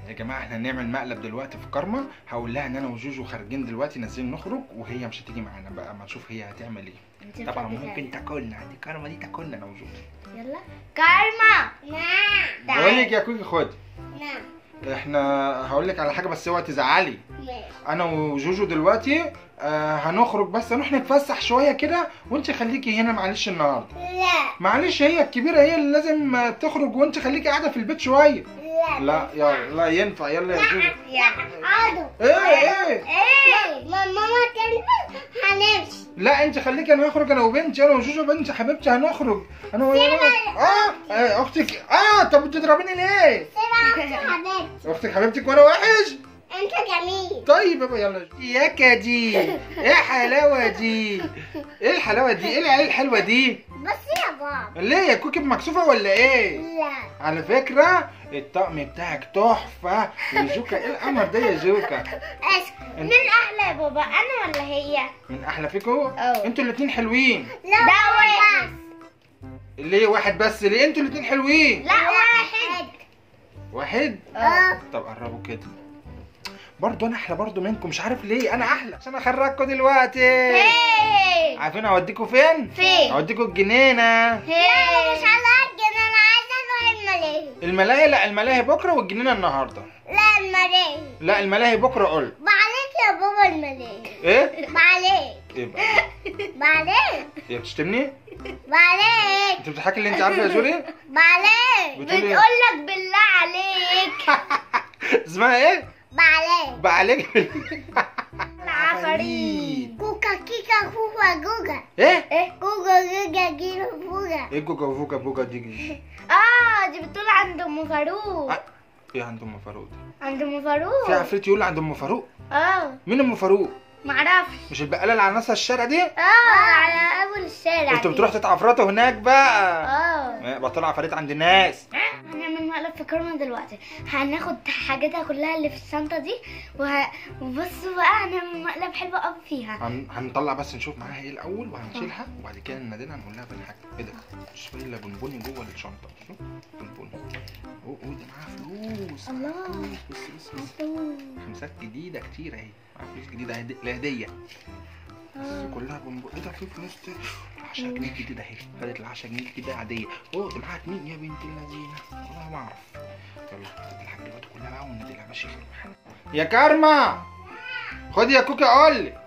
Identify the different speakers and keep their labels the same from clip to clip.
Speaker 1: يا جماعه احنا هنعمل مقلب دلوقتي في كارما هقول لها ان انا وجوجو خارجين دلوقتي نازلين نخرج وهي مش هتيجي معانا بقى ما نشوف هي هتعمل ايه طبعا ممكن تاكلنا دي كارما دي تاكلنا انا وجوجو
Speaker 2: يلا كارما
Speaker 3: نعم
Speaker 1: بقول لك يا كوكي خد
Speaker 3: نعم
Speaker 1: احنا هقول لك على حاجه بس اوعي تزعلي
Speaker 3: ماشي
Speaker 1: انا وجوجو دلوقتي آه هنخرج بس هنروح نتفسح شويه كده وانت خليكي هنا معلش النهارده
Speaker 3: لا
Speaker 1: معلش هي الكبيره هي اللي لازم آه، تخرج وانت خليكي قاعده في البيت شويه
Speaker 3: لا
Speaker 1: لا يلا لا ينفع يلا يا جوجو
Speaker 3: لا عادوا
Speaker 1: ايه ايه
Speaker 3: ايه ما ماما كلمة هنمشي
Speaker 1: لا انت خليكي انا هخرج انا وبنتي انا وجوجو بنتي حبيبتي هنخرج انا ويا اه آه، اختك اه طب بتضربيني ليه
Speaker 3: سيبها حبيبتي
Speaker 1: اختك حبيبتك وانا وحش
Speaker 3: انت جميل
Speaker 1: طيب يابا يلا يا كدي ايه الحلاوه دي ايه الحلاوه دي ايه العيال الحلوه دي
Speaker 3: بس يا بابا
Speaker 1: ليه يا كوكي مكسوفه ولا ايه
Speaker 3: لا
Speaker 1: على فكره الطقم بتاعك تحفه وجوكا ايه القمر ده يا جوكا
Speaker 3: اسكت
Speaker 2: مين احلى يا بابا انا ولا هي
Speaker 1: من احلى فيكو
Speaker 2: اه.
Speaker 1: انتوا الاتنين حلوين
Speaker 3: لا
Speaker 2: ده
Speaker 3: واحد
Speaker 1: ليه واحد بس ليه انتوا الاتنين حلوين
Speaker 2: لا واحد
Speaker 1: واحد
Speaker 3: اه
Speaker 1: طب قربوا كده برضه انا احلى برضه منكم مش عارف ليه انا احلى عشان اخرجكم دلوقتي
Speaker 2: هي
Speaker 1: عارفين اوديكم فين
Speaker 2: فين
Speaker 1: اوديكم الجنينه
Speaker 2: هي
Speaker 3: مش هلاقي انا عايزه اروح الملاهي
Speaker 1: الملاهي لا الملاهي بكره والجنينه النهارده
Speaker 3: لا الملاهي
Speaker 1: لا الملاهي بكره قول
Speaker 3: بعليك يا بابا الملاهي
Speaker 1: ايه
Speaker 3: بعليك
Speaker 1: ايه بقى
Speaker 3: بعليك
Speaker 1: ايه بتشتمني
Speaker 3: بعليك
Speaker 1: انت بتضحكي اللي انت عارفه يا جولي
Speaker 3: بعليك
Speaker 1: بتقولي
Speaker 2: بتقول
Speaker 1: ايه
Speaker 2: لك بالله عليك
Speaker 1: اسمها ايه
Speaker 3: بعليك
Speaker 1: بعليك
Speaker 2: العفاريت
Speaker 3: كوكا كيكا كوكا جوجا
Speaker 1: ايه
Speaker 2: ايه
Speaker 3: كوكا جوجا جيرو فوجا
Speaker 1: ايه جوجا فوجا بوجا دي
Speaker 2: اه دي بتقول عند ام فاروق
Speaker 1: آه، ايه عند ام فاروق دي
Speaker 2: عند ام
Speaker 1: في
Speaker 2: فاروق
Speaker 1: عفريت يقول عند ام فاروق
Speaker 2: اه
Speaker 1: مين ام فاروق
Speaker 2: معرفش
Speaker 1: مش البقاله اللي على نص الشارع دي
Speaker 2: اه على اول الشارع
Speaker 1: انتوا
Speaker 2: دي.
Speaker 1: بتروحوا تتعفرطوا هناك بقى
Speaker 2: اه
Speaker 1: إيه، بطلوا عفاريت عند الناس
Speaker 2: هنعمل مقلب في كرمة دلوقتي هناخد حاجاتها كلها اللي في الشنطة دي وه... وبصوا بقى هنعمل مقلب حلو قوي فيها
Speaker 1: هن... هنطلع بس نشوف معاها ايه الاول وهنشيلها وبعد كده نناديلها نقول لها بالحاجه ايه ده مش باين الا بونبوني جوه الشنطه شوف بونبوني اوه اوه ده معاها فلوس معاها
Speaker 2: الله.
Speaker 1: فلوس بص بص بص خمسات جديده كتير اهي معاها فلوس جديده هدي- لهديه
Speaker 2: آه.
Speaker 1: كلها بونبوني ايه ده في فلوس دي 10 جنيه جديده اهي خدت ال 10 جنيه الجديده عاديه اوه ده معاها اتنين يا بنت اللذينه والله ما اعرف يلا خد الحاجه دلوقتي كلها بقى ونناديلها ماشي يا كارما خدي يا كوكي قول لي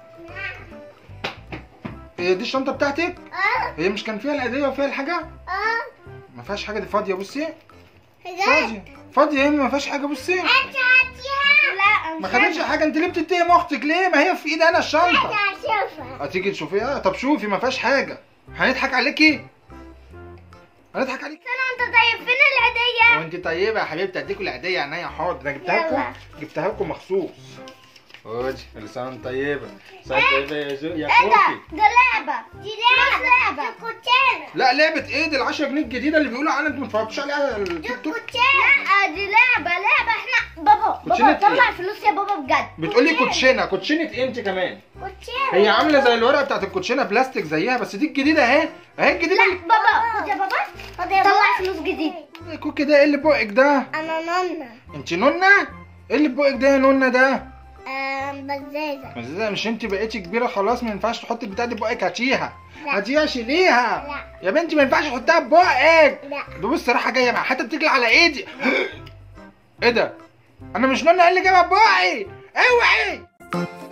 Speaker 1: هي دي الشنطه بتاعتك
Speaker 3: اه
Speaker 1: هي مش كان فيها الهديه وفيها الحاجه
Speaker 3: اه
Speaker 1: ما فيهاش حاجه دي فاضيه بصي
Speaker 3: هجاك
Speaker 1: فاضيه فاضيه ايه ما فيهاش حاجه بصي
Speaker 3: انت هاتيها
Speaker 2: لا
Speaker 1: ما
Speaker 2: مش
Speaker 1: خدتش حاجه انت ليه بتتهم اختك ليه ما هي في ايدي انا الشنطه
Speaker 3: انا هشوفها
Speaker 1: هتيجي تشوفيها طب شوفي ما فيهاش حاجه هنضحك عليكي هنضحك عليكي
Speaker 2: انا انت طيب فين العيدية
Speaker 1: وانت طيبه يا حبيبتي اديكوا العيديه عينيا حاضر انا جبتها لكم
Speaker 2: يلا.
Speaker 1: جبتها لكم مخصوص خدي كل سنه وانت طيبه سنه طيبه يا جو يا
Speaker 2: ايه ده
Speaker 1: كوكي
Speaker 2: ده لعبة
Speaker 3: دي لعبة
Speaker 2: لعبة
Speaker 3: كوتشينة
Speaker 1: لا لعبه ايه دي ال 10 جنيه الجديده اللي بيقولوا عنها انتوا ما اتفرجتوش عليها على التيك توك
Speaker 2: لا دي لعبة لعبة احنا بابا
Speaker 1: كوتشينة
Speaker 2: بابا طلع
Speaker 1: ايه؟
Speaker 2: فلوس يا بابا بجد
Speaker 1: بتقولي كوتشينه كوتشينه ايه انت كمان
Speaker 3: كوتشينة
Speaker 1: هي عامله زي الورقه بتاعت الكوتشينه بلاستيك زيها بس دي الجديده اهي اهي الجديده
Speaker 2: لا
Speaker 1: اللي-
Speaker 2: بابا خد يا بابا
Speaker 3: خد يا
Speaker 2: طلع
Speaker 3: بابا.
Speaker 2: فلوس جديد
Speaker 1: يا كوكي ده ايه اللي بقك ده
Speaker 3: انا نونا
Speaker 1: انت نونه ايه اللي بقك ده يا نونه ده
Speaker 3: آم، بزازة
Speaker 1: بس ده مش انت بقيتي كبيره خلاص ما ينفعش تحطي البتاع دي بقك هاتيها
Speaker 3: لا.
Speaker 1: هاتيها شيليها
Speaker 3: لا.
Speaker 1: يا بنتي ما ينفعش تحطها ببقك
Speaker 3: لا
Speaker 1: ده بص رايحه جايه مع حتى بتجري على ايدي ايه ده انا مش نونه ايه اللي جابها ببقي اوعي